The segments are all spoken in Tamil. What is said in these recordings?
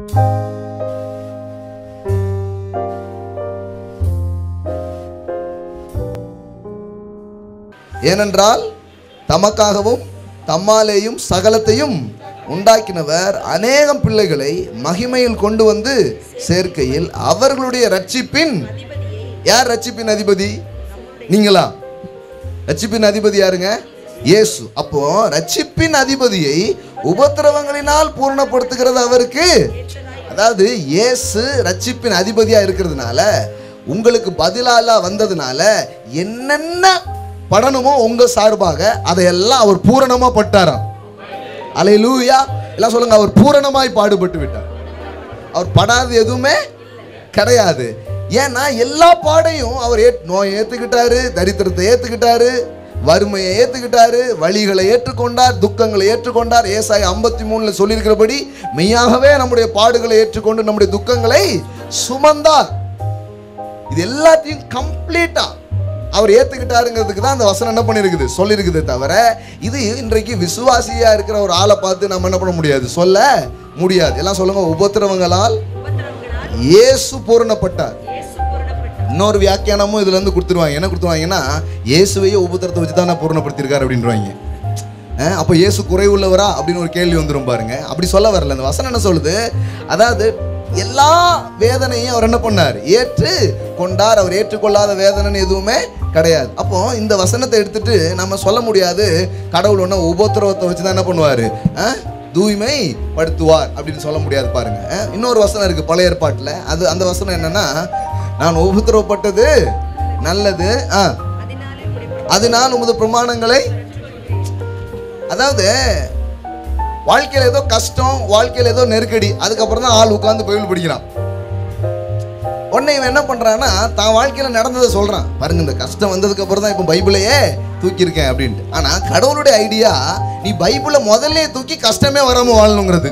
ஏனென்றால் தமக்காகவும் தம்மாலேயும் சகலத்தையும் உண்டாக்கினவர் அநேகம் பிள்ளைகளை மகிமையில் கொண்டு வந்து சேர்க்கையில் அவர்களுடைய ரட்சிப்பின் யார் ரட்சிப்பின் அதிபதி நீங்களா ரட்சிப்பின் அதிபதி யாருங்க இயேசு அப்போ ரட்சிப்பின் அதிபதியை உபத்திரவங்களினால் பூர்ணப்படுத்துகிறது அவருக்கு அதாவது இயேசு ரட்சிப்பின் அதிபதியா இருக்கிறதுனால உங்களுக்கு பதிலால வந்ததுனால என்னென்ன படணுமோ உங்க சார்பாக அதையெல்லாம் அவர் பூரணமா பட்டாராம் அலையிலூயா எல்லாம் சொல்லுங்க அவர் பூரணமாய் பாடுபட்டு விட்டார் அவர் படாது எதுவுமே கிடையாது ஏன்னா எல்லா பாடையும் அவர் ஏத் நோயை ஏத்துக்கிட்டாரு தரித்திரத்தை ஏத்துக்கிட்டாரு வறுமையை ஏத்துக்கிட்டாரு வழிகளை ஏற்றுக்கொண்டார் துக்கங்களை ஏற்றுக்கொண்டார் ஏசாய் ஐம்பத்தி மூணுல சொல்லியிருக்கிறபடி மெய்யாகவே நம்முடைய பாடுகளை ஏற்றுக்கொண்டு நம்முடைய துக்கங்களை சுமந்தார் இது எல்லாத்தையும் கம்ப்ளீட்டா அவர் ஏத்துக்கிட்டாருங்கிறதுக்கு தான் அந்த வசனம் என்ன பண்ணிருக்குது சொல்லியிருக்குது தவிர இது இன்றைக்கு விசுவாசியா இருக்கிற ஒரு ஆளை பார்த்து நம்ம என்ன பண்ண முடியாது சொல்ல முடியாது எல்லாம் சொல்லுங்க உபத்திரவங்களால் உபத்திரவங்களால் இயேசு பூரணப்பட்டார் இயேசு பூரணப்பட்டார் இன்னொரு வியாக்கியானமும் இதுல இருந்து கொடுத்துருவாங்க என்ன கொடுத்துருவாங்கன்னா இயேசுவையே உபத்திரத்தை வச்சு தான் பூரணப்படுத்தியிருக்காரு அப்படின்றவாங்க அஹ் அப்போ இயேசு குறைவுள்ளவரா அப்படின்னு ஒரு கேள்வி வந்துரும் பாருங்க அப்படி சொல்ல வரல அந்த வசனம் என்ன சொல்லுது அதாவது எல்லா வேதனையும் அவர் என்ன பண்ணார் ஏற்று கொண்டார் அவர் ஏற்றுக்கொள்ளாத வேதனைன்னு எதுவுமே கிடையாது அப்போ இந்த வசனத்தை எடுத்துட்டு நம்ம சொல்ல முடியாது கடவுள் ஒன்று உபத்திரவத்தை வச்சு தான் என்ன பண்ணுவார் தூய்மை படுத்துவார் அப்படின்னு சொல்ல முடியாது பாருங்க அஹ் இன்னொரு வசனம் இருக்கு பழைய ஏற்பாட்டில் அது அந்த வசனம் என்னன்னா நான் உபத்திரவப்பட்டது நல்லது ஆ அதனாலே இப்படி அதனால் உமது பிரமாணங்களை அதாவது வாழ்க்கையில் ஏதோ கஷ்டம் வாழ்க்கையில் ஏதோ நெருக்கடி அதுக்கப்புறம் தான் ஆள் உட்காந்து பைபிள் படிக்கிறான் உடனே இவன் என்ன பண்றான்னா தான் வாழ்க்கையில் நடந்ததை சொல்றான் பாருங்க இந்த கஷ்டம் வந்ததுக்கு அப்புறம் தான் இப்போ பைபிளையே தூக்கியிருக்கேன் அப்படின்ட்டு ஆனா கடவுளுடைய ஐடியா நீ பைபிளை முதல்ல தூக்கி கஷ்டமே வராம வாழணுங்கிறது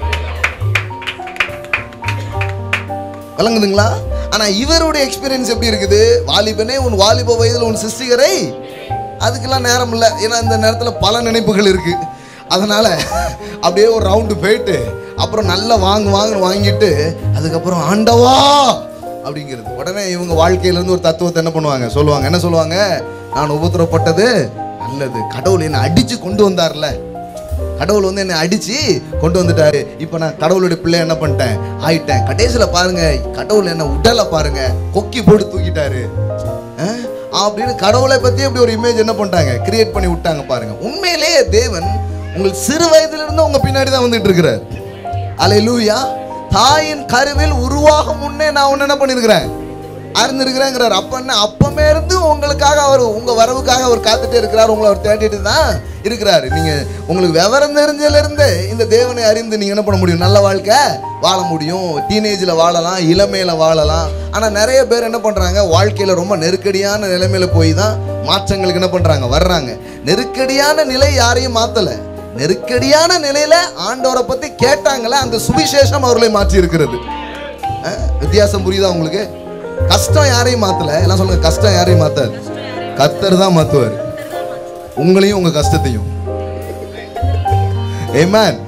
விளங்குதுங்களா ஆனா இவருடைய எக்ஸ்பீரியன்ஸ் எப்படி இருக்குது வாலிபனே உன் வாலிப வயதில் உன் சிஸ்டிகரை அதுக்கெல்லாம் நேரம் இல்லை ஏன்னா இந்த நேரத்தில் பல நினைப்புகள் இருக்கு அதனால அப்படியே ஒரு ரவுண்டு போயிட்டு அப்புறம் நல்லா வாங்கு வாங்குன்னு வாங்கிட்டு அதுக்கப்புறம் ஆண்டவா அப்படிங்கிறது உடனே இவங்க வாழ்க்கையிலேருந்து ஒரு தத்துவத்தை என்ன பண்ணுவாங்க சொல்லுவாங்க என்ன சொல்லுவாங்க நான் உபத்திரப்பட்டது நல்லது கடவுள் என்னை அடிச்சு கொண்டு வந்தார்ல கடவுள் வந்து என்னை அடிச்சு கொண்டு வந்துட்டாரு இப்போ நான் கடவுளுடைய பிள்ளை என்ன பண்ணிட்டேன் ஆயிட்டேன் கடைசியில் பாருங்க கடவுள் என்ன உடலை பாருங்க கொக்கி போட்டு தூக்கிட்டாரு அஹ், அப்படின்னு கடவுளை பத்தி அப்படி ஒரு இமேஜ் என்ன பண்ணிட்டாங்க கிரியேட் பண்ணி விட்டாங்க பாருங்க உண்மையிலேயே தேவன் உங்கள் சிறு வயதிலிருந்து இருந்து உங்க பின்னாடி தான் வந்துட்டு இருக்கிறார் அலையிலூயா தாயின் கருவில் உருவாகும் முன்னே நான் உன்னை என்ன பண்ணியிருக்கிறேன் அறிந்திருக்கிறேங்கிறார் அப்ப என்ன அப்பமே இருந்து உங்களுக்காக அவர் உங்க வரவுக்காக அவர் காத்துட்டே இருக்கிறார் உங்களை அவர் தேடிட்டு தான் இருக்கிறாரு நீங்க உங்களுக்கு விவரம் தெரிஞ்சதுல இருந்து இந்த தேவனை அறிந்து நீங்க என்ன பண்ண முடியும் நல்ல வாழ்க்கை வாழ முடியும் டீனேஜ்ல வாழலாம் இளமையில வாழலாம் ஆனா நிறைய பேர் என்ன பண்றாங்க வாழ்க்கையில ரொம்ப நெருக்கடியான நிலைமையில போய் தான் மாற்றங்களுக்கு என்ன பண்றாங்க வர்றாங்க நெருக்கடியான நிலை யாரையும் மாத்தல நெருக்கடியான நிலையில ஆண்டவரை பத்தி கேட்டாங்களே அந்த சுவிசேஷம் அவர்களை மாற்றி இருக்கிறது அஹ், வித்தியாசம் புரியுதா உங்களுக்கு கஷ்டம் யாரையும் மாத்தல எல்லாம் சொல்லுங்க கஷ்டம் யாரையும் மாத்தாது கத்தர் தான் மாத்துவார் உங்களையும் உங்க கஷ்டத்தையும் ஏமேன்